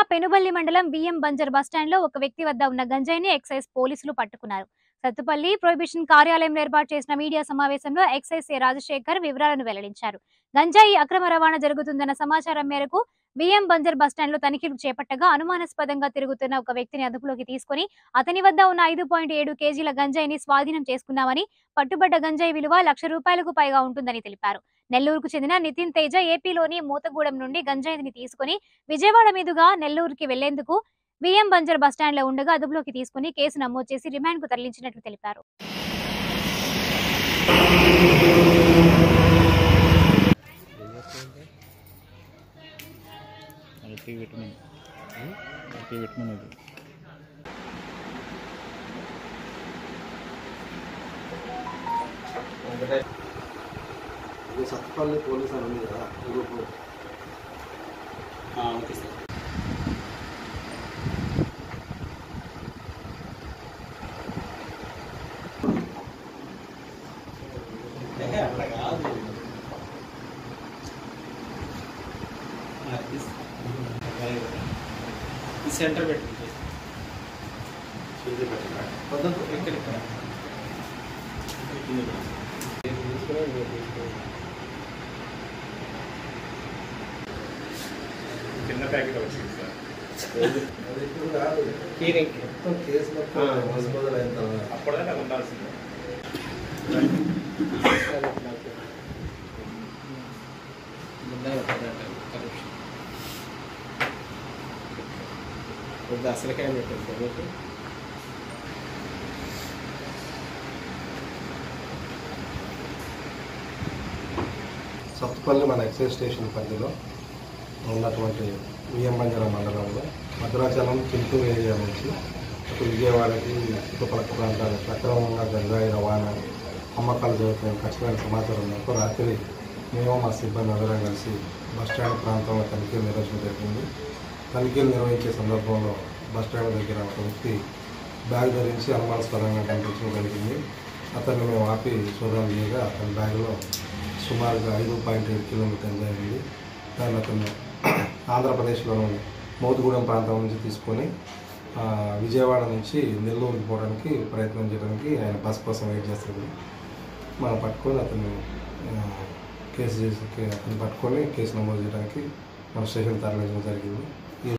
పెనుబల్లి మండలం BM బంజర్ bus stand లో ఒక వ్యక్తి వద్ద ఉన్న గంజాయిని ఎక్సైజ్ పోలీసులు పట్టుకున్నారు సత్తుపల్లి ప్రొహిబిషన్ కార్యాలయంలో ఏర్పాటు చేసిన మీడియా సమావేశంలో ఎక్సైజ్ సి రాజశేఖర్ వివరాలను వెల్లడించారు గంజాయి అక్రమ రవాణా జరుగుతుందన్న సమాచారం మేరకు బిఎం బంజర్ బస్టాండ్ లో తనిఖీలు చేపట్టగా అనుమానాస్పదంగా తిరుగుతున్న ఒక వ్యక్తిని అదుపులోకి తీసుకుని అతని వద్ద ఉన్న ఐదు పాయింట్ ఏడు కేజీల గంజాయిని స్వాధీనం చేసుకున్నామని పట్టుబడ్డ గంజాయి విలువ లక్ష రూపాయలకు పైగా ఉంటుందని తెలిపారు నెల్లూరుకు చెందిన నితిన్ తేజ ఏపీలోని మూతగూడెం నుండి గంజాయిని తీసుకుని విజయవాడ మీదుగా నెల్లూరుకి వెళ్లేందుకు బిఎం బంజర్ బస్టాండ్ లో ఉండగా అదుపులోకి తీసుకుని కేసు నమోదు చేసి రిమాండ్ కు తరలించినట్లు తెలిపారు మల్టీ విటమిన్ మల్టీ విటమిన్ ఇది ఇది సత్తుపల్లి పోలీస్ అని ఉంది కదా గ్రూప్ ఓకే సార్ ఈ సెంటర్ పెట్టండి చేతి పెట్టిన పద్ధతి ఇక్కడ ఇక్కడ చిన్న ప్యాకెట్ వచ్చింది సార్ అది ఇప్పుడు కాదు హీరింగ్ మొత్తం కేసు మొత్తం ఆ. రోజు రోజులు అయిన తర్వాత అప్పటిదాకా అది ఉండాల్సిందే అసలుకే పెట్టండి సార్ ఓకే సత్తుపల్లి మన ఎక్సైజ్ స్టేషన్ పరిధిలో ఉన్నటువంటి విఎం బంజర మండలంలో భద్రాచలం చింతూరు ఏరియా నుంచి అటు విజయవాడకి చుట్టుపక్కల ప్రాంతాలకు అక్రమంగా గంజాయి రవాణా అమ్మకాలు జరుగుతున్న ఖచ్చితమైన సమాచారం మేరకు రాత్రి మేము మా సిబ్బంది అందరం కలిసి బస్టాండ్ ప్రాంతంలో తనిఖీలు నిర్వహించడం జరిగింది తనిఖీలు నిర్వహించే సందర్భంలో బస్టాండ్ దగ్గర ఒక వ్యక్తి బ్యాగ్ ధరించి అనుమానాస్పదంగా కనిపించడం జరిగింది అతన్ని మేము ఆపి శోధన చేయగా అతని బ్యాగ్లో సుమారుగా ఐదు పాయింట్ ఏడు కిలోమీటర్ జరిగింది దాన్ని అతను ఆంధ్రప్రదేశ్లోని మోతుగూడెం ప్రాంతం నుంచి తీసుకొని ఆ, విజయవాడ నుంచి నెల్లూరుకి పోవడానికి ప్రయత్నం చేయడానికి ఆయన బస్ కోసం వెయిట్ చేస్తుంది మనం పట్టుకొని అతను ఆ, కేసు చేసి అతను పట్టుకొని కేసు నమోదు చేయడానికి మన స్టేషన్ తరలించడం జరిగింది